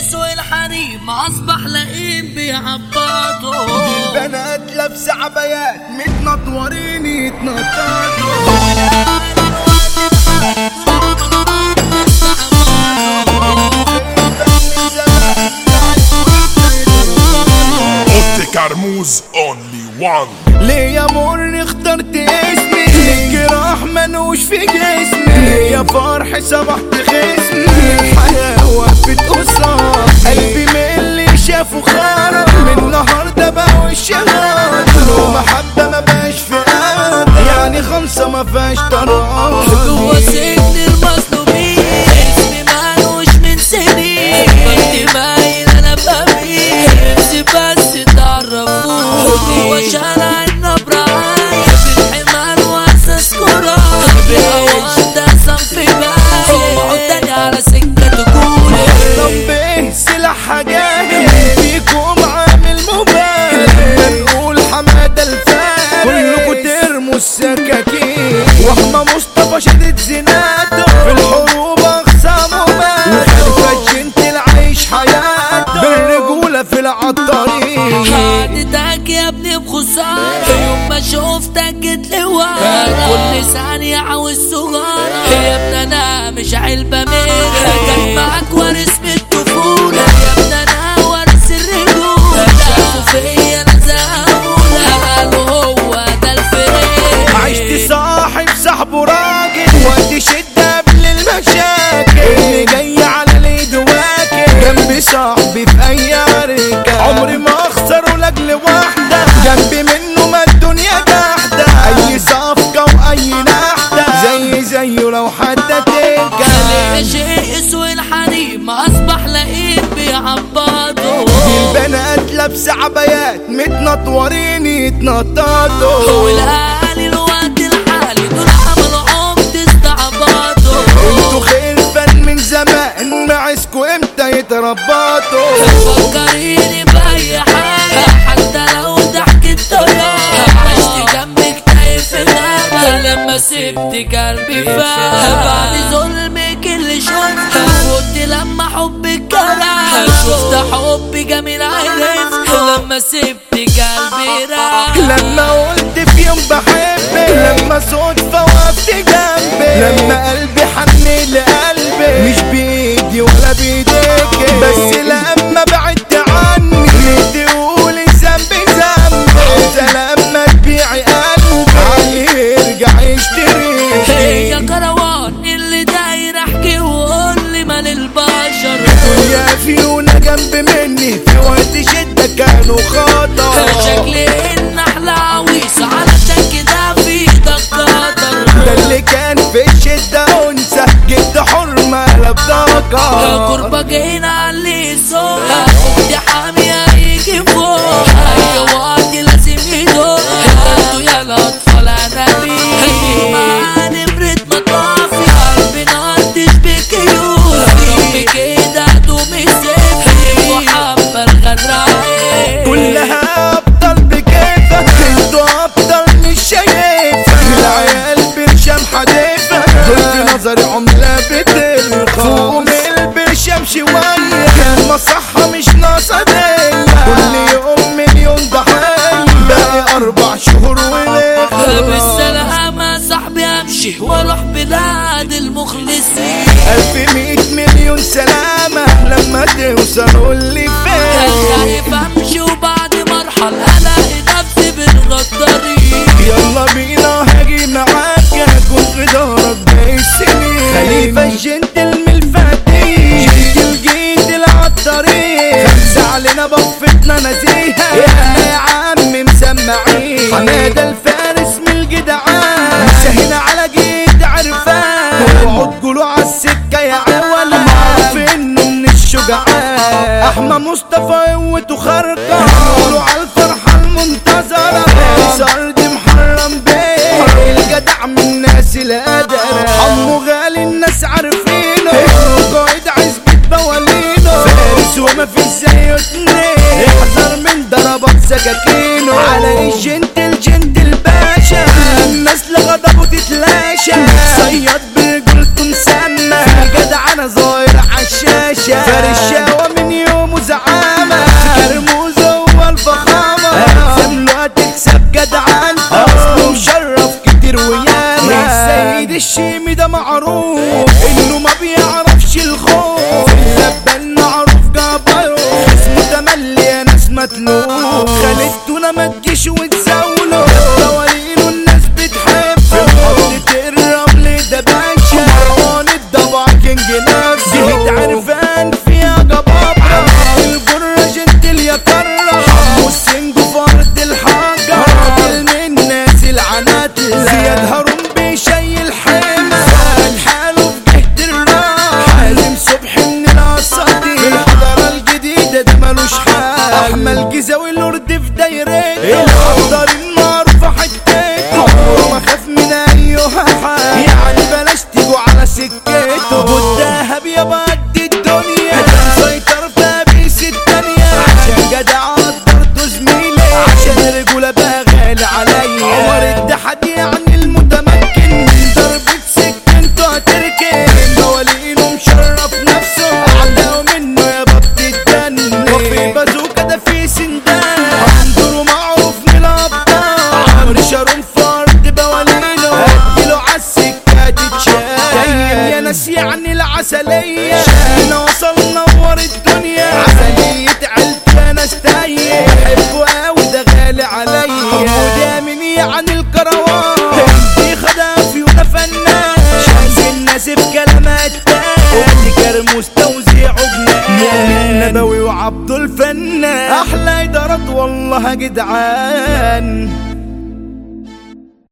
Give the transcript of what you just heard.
يسوي الحريم اصبح لئيم بيعبطوا بنات لابسه عبايات متنطورين يتنططوا اوتي كرموز اونلي وان ليه يا مر اخترت اسمي ليه جراح منوش في جسمي ليه يا فرح صبحت خصمي الحياة وقفت قصاد قلبي من اللي شافه خرب من النهاردة بقى وش غاب لو محبة ما بقاش في قلب يعني خمسة ما فيهاش طراب جوا سجن المظلومين اسمي مالوش من سنين كنت باين انا بمين نفسي بس تعرفوه جوا شارع النبرة عايش الحمال واساس كرة بهوا ده صنف باين اقعد تاني على سكة تقول ربي سلاح حاجات فيكم عامل موبايل لما نقول حمادة الفارس كلكم ترموا السكاكين واحمى مصطفى شدد زناته في الحروب اخصامه مات وخلفة انت العيش حياته بالرجولة في العطارين حددك يا ابني بخسارة يوم ما شفتك جيت لي ورا كل ثانية عاوز سجارة يا ابني انا مش علبة ميرة كان معاك وارث من الطفولة يا ابني انا وارث الرجولة شافوا فيا انا زهقولة قالوا هو ده الفريق عشت صاحب صاحبه راجل وقت شدة قبل المشاكل اللي جاي على اليد واكل جنبي صاحبي في اي عركة عمري ما اخسره لاجل واحدة جنبي منه ما الدنيا تحدى اي صفقة واي نحدة زي زيه لو حتى تركة يا شيء اسوي الحريم اصبح لئيم بيعبطوا البنات لابسة عبايات متنطورين يتنططوا والاهالي الوقت الحالي دول عملوا عمد استعباطوا انتوا خير فن من زمان معسكوا امتى يتربطوا فكريني بأي حاجة حتى لو ضحكت طيارة عشت جنبك تايه في غابة لما سبت قلبي فاق بعد ظلمك اللي شفته كنت لما حبك جرح شفت حب جميل عرفت لما سبت قلبي راح لما قلت في يوم بحبك لما صدفة وقفت جنبي لما قلبي حن لقلبي مش بإيدي ولا بإيديك بس لما بعدت عني ليه تقولي ذنبي ذنبي إذا لما تبيعي قلبي عليه يرجع يشتريك هي كروان اللي داير احكي وقول لي مال البشر يا فيونا جنب مني في وقت شدة كانوا خطر شكلي ان احلى عويص علشان كده في ايدك قدر ده اللي كان في الشدة أنثى جد حرمة لا بذكر قربة جينا علي صوت اختي حامية يجي فوق اي وقت لازم يدوق انتوا يا الاطفال انابي مع نمرة مطافي قلبي نار تشبك يوسف كده دومي سيف وحبة الغدراء كلها ابطال بكيفك انتوا ابطال مش شايفة العيال برشام حديفة دول في نظري عملة بتلقى فوق من البرشام شوية كلمة صح مش ناقصة دية كل يوم مليون ضحية باقي أربع شهور ونخلص بالسلامة صاحبي امشي واروح بلاد المخلصين ألف مية مليون سلامة لما توصل قولي فين خايف امشي وبعد مرحلة الاقي نفسي بالغدارين يلا بينا هاجي معاك هكون في دارك باقي السنين خليفة الجنتل من الفاتين جنتل جيت العطارين خمسة علينا بفتنا نزيهة احنا يا عم مسمعين حمادة الفارس من الجدعان سهنا على جيت عرفان اوعوا تقولوا عالسكة يا عوال معروف انه من الشجعان احمى مصطفى قوته خارقة قولوا عالفرحة المنتظرة سرد محرم بيه الجدع من الناس القادرة حمو غالي الناس عارفينه قائد عزبة بوالينه فارس وما في زيه اتنين احذر من ضربات سكاكينه على الجنتل جنتل باشا الناس لغضبه تتلاشى صياد برجولته مسمى الجدع انا ظاهر عالشاشة فارس شاوة من ناس يعني العسلية احنا وصلنا نور الدنيا عسلية عيلتي ناس تايه بحبه قوي ده غالي عليا وده من يعني الكروان دي خدافي وده فنان شمس الناس بكلمات ودي كرموس توزيع مؤمن نبوي وعبد الفنان احلى ادارات والله يا جدعان